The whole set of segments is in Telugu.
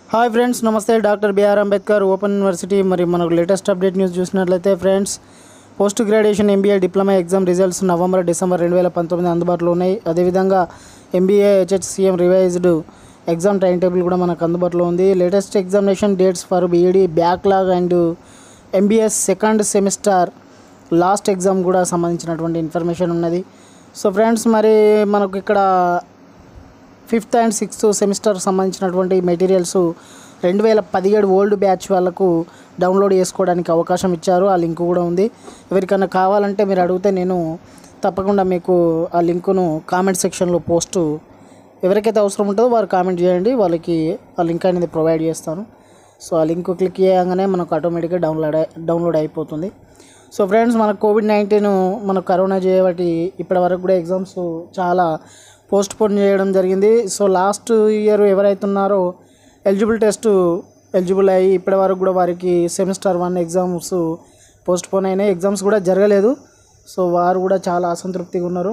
హాయ్ ఫ్రెండ్స్ నమస్తే doctor BR Ambedkar open university మరి మనకు లేటెస్ట్ అప్డేట్ న్యూస్ చూసినట్లయితే friends post graduation MBA diploma exam results November December రెండు వేల పంతొమ్మిది అందుబాటులో ఉన్నాయి అదేవిధంగా MBA HHCM revised exam time table కూడా మనకు అందుబాటులో ఉంది latest examination dates for BEd backlog and MBS second semester last exam కూడా సంబంధించినటువంటి ఇన్ఫర్మేషన్ ఉన్నది సో ఫ్రెండ్స్ మరి మనకు ఇక్కడ ఫిఫ్త్ అండ్ సిక్స్త్ సెమిస్టర్ సంబంధించినటువంటి మెటీరియల్స్ రెండు వేల పదిహేడు ఓల్డ్ బ్యాచ్ వాళ్ళకు డౌన్లోడ్ చేసుకోవడానికి అవకాశం ఇచ్చారు ఆ లింక్ కూడా ఉంది ఎవరికైనా కావాలంటే మీరు అడిగితే నేను తప్పకుండా మీకు ఆ లింకును కామెంట్ సెక్షన్లో పోస్ట్ ఎవరికైతే అవసరం ఉంటుందో వారు కామెంట్ చేయండి వాళ్ళకి ఆ లింక్ అనేది ప్రొవైడ్ చేస్తాను సో ఆ లింక్ క్లిక్ చేయగానే మనకు ఆటోమేటిక్గా డౌన్లోడ్ అయి- డౌన్లోడ్ అయిపోతుంది సో ఫ్రెండ్స్ మన కోవిడ్ నైన్టీన్ మన కరోనా చేయబట్టి ఇప్పటి వరకు కూడా ఎగ్జామ్స్ చాలా పోస్ట్ పోన్ చేయడం జరిగింది సో లాస్ట్ ఇయర్ ఎవరైతే ఉన్నారో ఎలిజిబుల్ టెస్ట్ ఎలిజిబుల్ అయ్యి ఇప్పటి వరకు కూడా వారికి semester one exams postpone అయినాయి ఎగ్జామ్స్ కూడా జరగలేదు సో వారు కూడా చాలా అసంతృప్తిగా ఉన్నారు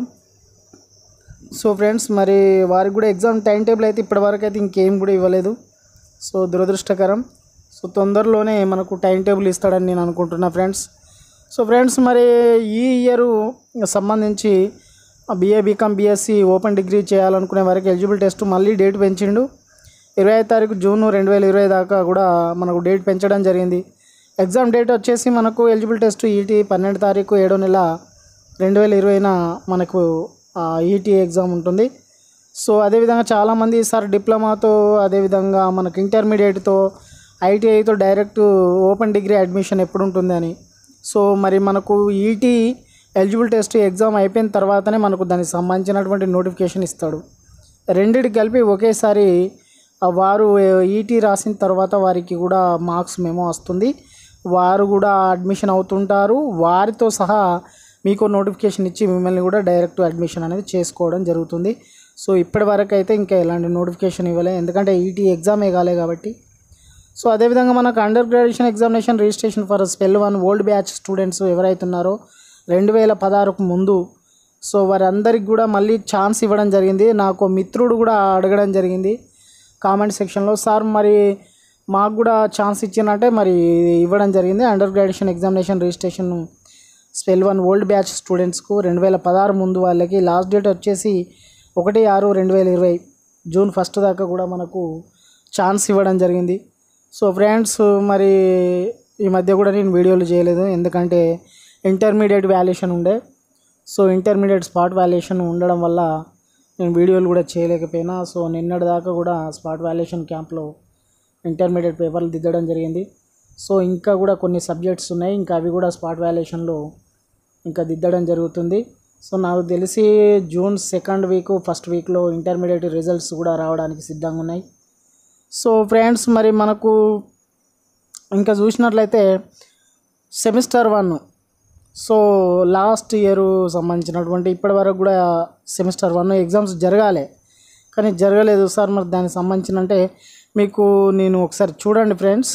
సో ఫ్రెండ్స్ మరి వారికి కూడా ఎగ్జామ్ టైం టేబుల్ అయితే ఇప్పటివరకు అయితే ఇంకేం కూడా ఇవ్వలేదు సో దురదృష్టకరం సో తొందరలోనే మనకు టైం టేబుల్ ఇస్తాడని నేను అనుకుంటున్నా ఫ్రెండ్స్ సో ఫ్రెండ్స్ మరి ఈ ఇయర్ సంబంధించి BA BCom BSc open degree చేయాలనుకునే వారికి ఎలిజిబుల్ టెస్ట్ మళ్ళీ డేట్ పెంచిండు ఇరవై ఐదు తారీఖు జూన్ రెండు వేల ఇరవై దాకా కూడా మనకు డేట్ పెంచడం జరిగింది ఎగ్జామ్ డేట్ వచ్చేసి మనకు ఎలిజిబుల్ టెస్ట్ ఈటీ పన్నెండు తారీఖు ఏడో నెల రెండు వేల ఇరవైన మనకు ఈటీ ఎగ్జామ్ ఉంటుంది సో అదేవిధంగా చాలామంది సార్ డిప్లొమాతో అదేవిధంగా మనకు ఇంటర్మీడియట్తో ఐటీఐతో డైరెక్ట్ ఓపెన్ డిగ్రీ అడ్మిషన్ ఎప్పుడు ఉంటుంది అని సో మరి మనకు ఈటీ ఎలిజిబుల్ టెస్ట్ ఎగ్జామ్ అయిపోయిన తర్వాతనే మనకు దానికి సంబంధించినటువంటి నోటిఫికేషన్ ఇస్తాడు రెండిటికి కలిపి ఒకేసారి ఆ వారు ఈటీ రాసిన తర్వాత వారికి కూడా మార్క్స్ మేమో వస్తుంది వారు కూడా అడ్మిషన్ అవుతుంటారు వారితో సహా మీకు నోటిఫికేషన్ ఇచ్చి మిమ్మల్ని కూడా డైరెక్ట్ అడ్మిషన్ అనేది చేసుకోవడం జరుగుతుంది సో ఇప్పటి వరకు అయితే ఇంకా ఎలాంటి నోటిఫికేషన్ ఇవ్వలే ఎందుకంటే ఈటీ ఎగ్జామే కాలే కాబట్టి సో అదేవిధంగా మనకు under graduation examination registration for spell one old batch students ఎవరైతే ఉన్నారో రెండు వేల పదహారుకు ముందు సో వారందరికి కూడా మళ్ళీ ఛాన్స్ ఇవ్వడం జరిగింది నాకు మిత్రుడు కూడా అడగడం జరిగింది కామెంట్ సెక్షన్లో సార్ మరి మాకు కూడా ఛాన్స్ ఇచ్చినట్టే మరి ఇవ్వడం జరిగింది under graduation examination registration spell one old batch స్టూడెంట్స్కు రెండు వేల పదహారు ముందు వాళ్ళకి లాస్ట్ డేట్ వచ్చేసి ఒకటి ఆరు రెండు వేల ఇరవై జూన్ ఫస్ట్ దాకా కూడా మనకు ఛాన్స్ ఇవ్వడం జరిగింది సో ఫ్రెండ్స్ మరి ఈ మధ్య కూడా నేను వీడియోలు చేయలేదు ఎందుకంటే ఇంటర్మీడియట్ వాల్యుయేషన్ ఉండే సో ఇంటర్మీడియట్ స్పాట్ వాల్యుయేషన్ ఉండడం వల్ల నేను వీడియోలు కూడా చేయలేకపోయినా సో నిన్నటి దాకా కూడా స్పాట్ వాల్యుయేషన్ క్యాంప్లో ఇంటర్మీడియట్ పేపర్లు దిద్దడం జరిగింది సో ఇంకా కూడా కొన్ని సబ్జెక్ట్స్ ఉన్నాయి ఇంకా అవి కూడా స్పాట్ వాల్యుయేషన్లో ఇంకా దిద్దడం జరుగుతుంది సో నాకు తెలిసి జూన్ సెకండ్ వీక్ ఫస్ట్ వీక్లో ఇంటర్మీడియట్ రిజల్ట్స్ కూడా రావడానికి సిద్ధంగా ఉన్నాయి సో ఫ్రెండ్స్ మరి మనకు ఇంకా చూసినట్లయితే semester one so last year సంబంధించినటువంటి ఇప్పటి వరకు కూడా సెమిస్టర్ వన్ ఎగ్జామ్స్ జరగాలి కానీ జరగలేదు సార్ మరి దానికి సంబంధించిన అంటే మీకు నేను ఒకసారి చూడండి ఫ్రెండ్స్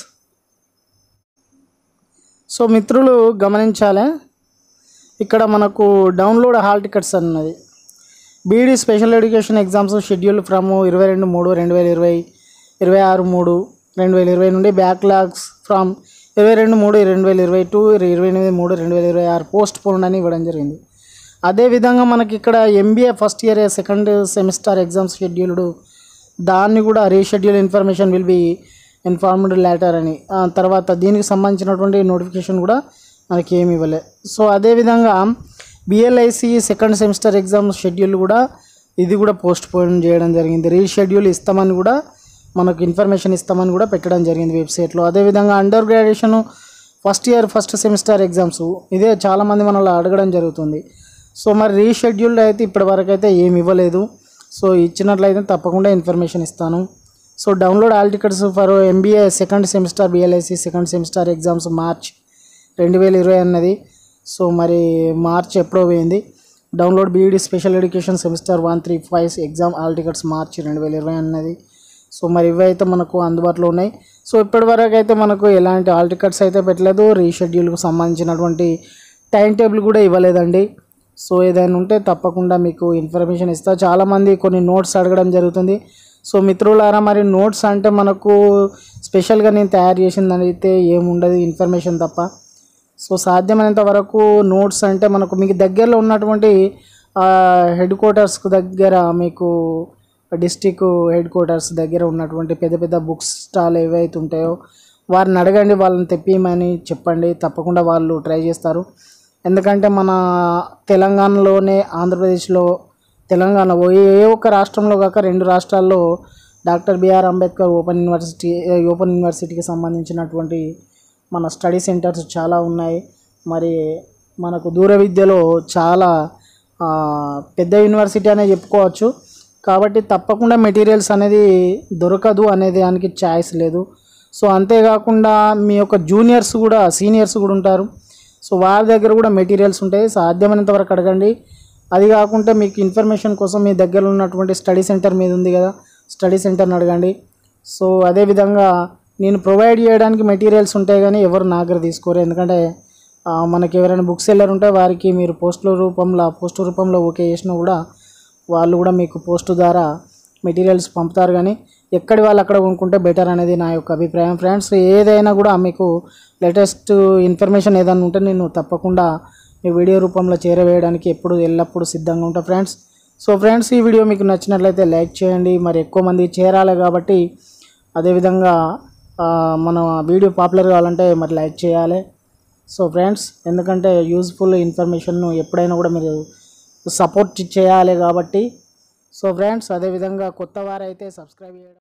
సో మిత్రులు గమనించాలి ఇక్కడ మనకు డౌన్లోడ్ హాల్ టికెట్స్ అన్నది BEd special education exams schedule from ఇరవై రెండు మూడు రెండు వేల ఇరవై ఇరవై ఆరు మూడు రెండు వేల ఇరవై నుండి బ్యాక్లాగ్స్ ఫ్రమ్ ఇరవై రెండు మూడు రెండు వేల ఇరవై టూ ఇరవై ఎనిమిది మూడు రెండు వేల ఇరవై ఆరు పోస్ట్ పోన్ అని ఇవ్వడం జరిగింది అదేవిధంగా మనకి ఇక్కడ MBA first year second semester exams scheduled దాన్ని కూడా reschedule information will be informed letter అని ఆ తర్వాత దీనికి సంబంధించినటువంటి నోటిఫికేషన్ కూడా మనకి ఏమి ఇవ్వలే సో అదేవిధంగా BLIC second semester exam schedule కూడా ఇది కూడా పోస్ట్ పోన్ చేయడం జరిగింది రీషెడ్యూల్ ఇస్తామని కూడా మనకు ఇన్ఫర్మేషన్ ఇస్తామని కూడా పెట్టడం జరిగింది వెబ్సైట్లో అదేవిధంగా under graduation first year first semester exams ఇదే చాలామంది మనల్ని అడగడం జరుగుతుంది సో మరి రీషెడ్యూల్డ్ అయితే ఇప్పటివరకు అయితే ఏమి ఇవ్వలేదు సో ఇచ్చినట్లయితే తప్పకుండా ఇన్ఫర్మేషన్ ఇస్తాను so download all tickets for MBA second semester BLIC second semester exams March రెండు వేల ఇరవై అన్నది సో మరి మార్చ్ ఎప్పుడో పోయింది download BEd special education semester one three five exam all tickets March రెండు వేల ఇరవై అన్నది సో మరి ఇవి అయితే మనకు అందుబాటులో ఉన్నాయి సో ఇప్పటివరకు అయితే మనకు ఎలాంటి ఆల్ టికెట్స్ అయితే పెట్టలేదు రీషెడ్యూల్కి సంబంధించినటువంటి టైం టేబుల్ కూడా ఇవ్వలేదండి సో ఏదైనా ఉంటే తప్పకుండా మీకు ఇన్ఫర్మేషన్ ఇస్తా చాలామంది కొన్ని నోట్స్ అడగడం జరుగుతుంది సో మిత్రులారా మరి నోట్స్ అంటే మనకు స్పెషల్గా నేను తయారు చేసింది అయితే ఏముండదు ఇన్ఫర్మేషన్ తప్ప సో సాధ్యమైనంత వరకు నోట్స్ అంటే మనకు మీకు దగ్గరలో ఉన్నటువంటి హెడ్ క్వార్టర్స్కు దగ్గర మీకు డిస్టిక్ హెడ్ క్వార్టర్స్ దగ్గర ఉన్నటువంటి పెద్ద పెద్ద బుక్స్ స్టాల్ ఏవైతే ఉంటాయో వారిని అడగండి వాళ్ళని తెప్పియమని చెప్పండి తప్పకుండా వాళ్ళు ట్రై చేస్తారు ఎందుకంటే మన తెలంగాణలోనే ఆంధ్రప్రదేశ్లో తెలంగాణ ఓ- ఏ ఒక్క రాష్ట్రంలో కాక రెండు రాష్ట్రాల్లో doctor BR Ambedkar open university open యూనివర్సిటీకి సంబంధించినటువంటి మన స్టడీ సెంటర్స్ చాలా ఉన్నాయి మరి మనకు దూర విద్యలో చాలా ఆ, పెద్ద యూనివర్సిటీ అనే చెప్పుకోవచ్చు కాబట్టి తప్పకుండా మెటీరియల్స్ అనేది దొరకదు అనే దానికి ఛాయిస్ లేదు సో అంతేకాకుండా మీ యొక్క జూనియర్స్ కూడా సీనియర్స్ కూడా ఉంటారు సో వారి దగ్గర కూడా మెటీరియల్స్ ఉంటాయి సాధ్యమైనంత వరకు అడగండి అది కాకుంటే మీకు ఇన్ఫర్మేషన్ కోసం మీ దగ్గర ఉన్నటువంటి స్టడీ సెంటర్ మీద ఉంది కదా స్టడీ సెంటర్ని అడగండి సో అదేవిధంగా నేను ప్రొవైడ్ చేయడానికి మెటీరియల్స్ ఉంటాయి కానీ ఎవరు నా దగ్గర తీసుకోరు ఎందుకంటే ఆ, మనకి ఎవరైనా బుక్ సెల్లర్ ఉంటే వారికి మీరు పోస్టుల రూపంలో పోస్టు రూపంలో ఓకే చేసినా కూడా వాళ్ళు కూడా మీకు పోస్ట్ ద్వారా మెటీరియల్స్ పంపుతారు కానీ ఎక్కడి వాళ్ళు అక్కడ కొనుక్కుంటే బెటర్ అనేది నా యొక్క అభిప్రాయం ఫ్రెండ్స్ ఏదైనా కూడా మీకు లేటెస్ట్ ఇన్ఫర్మేషన్ ఏదైనా ఉంటే నేను తప్పకుండా మీ వీడియో రూపంలో చేరవేయడానికి ఎప్పుడు ఎల్లప్పుడూ సిద్ధంగా ఉంటా ఫ్రెండ్స్ సో ఫ్రెండ్స్ ఈ వీడియో మీకు నచ్చినట్లయితే లైక్ చేయండి మరి ఎక్కువ మంది చేరాలి కాబట్టి అదేవిధంగా ఆ, మన వీడియో పాపులర్ కావాలంటే మరి లైక్ చేయాలి సో ఫ్రెండ్స్ ఎందుకంటే యూజ్ఫుల్ ఇన్ఫర్మేషన్ను ఎప్పుడైనా కూడా మీరు సపోర్ట్ చేయాలి కాబట్టి సో ఫ్రెండ్స్ అదేవిధంగా కొత్త వారైతే సబ్స్క్రైబ్ చేయడం